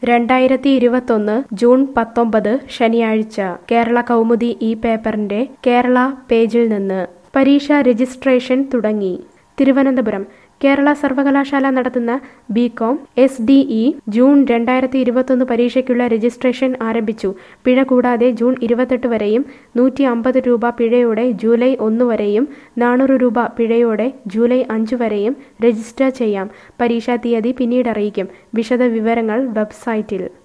രണ്ടായിരത്തി ഇരുപത്തൊന്ന് ജൂൺ പത്തൊമ്പത് ശനിയാഴ്ച കേരള കൗമുദി ഈ പേപ്പറിന്റെ കേരള പേജിൽ നിന്ന് പരീക്ഷാ രജിസ്ട്രേഷൻ തുടങ്ങി തിരുവനന്തപുരം കേരള സർവകലാശാല നടത്തുന്ന BCom S D E June രണ്ടായിരത്തി ഇരുപത്തൊന്ന് പരീക്ഷയ്ക്കുള്ള രജിസ്ട്രേഷൻ ആരംഭിച്ചു പിഴ കൂടാതെ ജൂൺ ഇരുപത്തെട്ട് വരെയും നൂറ്റി അമ്പത് രൂപ പിഴയോടെ ജൂലൈ ഒന്ന് വരെയും നാനൂറ് രൂപ പിഴയോടെ ജൂലൈ അഞ്ച് വരെയും രജിസ്റ്റർ ചെയ്യാം പരീക്ഷാ തീയതി പിന്നീട് അറിയിക്കും വിശദ വിവരങ്ങൾ വെബ്സൈറ്റിൽ